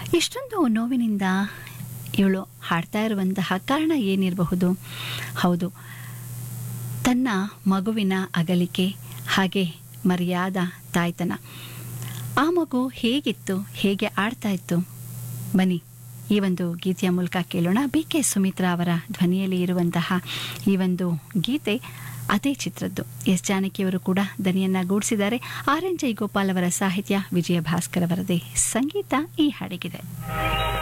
ಇಷ್ಟೊಂದು ನೋವಿನಿಂದ ಇವಳು ಹಾಡ್ತಾ ಇರುವಂತಹ ಕಾರಣ ಏನಿರಬಹುದು ಹೌದು ತನ್ನ ಮಗುವಿನ ಅಗಲಿಕೆ ಹಾಗೆ ಮರ್ಯಾದ ತಾಯ್ತನ ಆ ಮಗು ಹೇಗಿತ್ತು ಹೇಗೆ ಆಡ್ತಾ ಇತ್ತು ಬನ್ನಿ ಈ ಒಂದು ಗೀತೆಯ ಮೂಲಕ ಕೇಳೋಣ ಬಿ ಕೆ ಸುಮಿತ್ರಾ ಅವರ ಧ್ವನಿಯಲ್ಲಿ ಇರುವಂತಹ ಈ ಒಂದು ಗೀತೆ ಅದೇ ಚಿತ್ರದ್ದು ಎಸ್ ಜಾನಕಿಯವರು ಕೂಡ ದನಿಯನ್ನ ಗೂಡಿಸಿದ್ದಾರೆ ಆರ್ ಎನ್ ಜೈಗೋಪಾಲ್ ಅವರ ಸಾಹಿತ್ಯ ವಿಜಯ ಭಾಸ್ಕರ್ ಅವರದೇ ಸಂಗೀತ ಈ ಹಾಡಿಗಿದೆ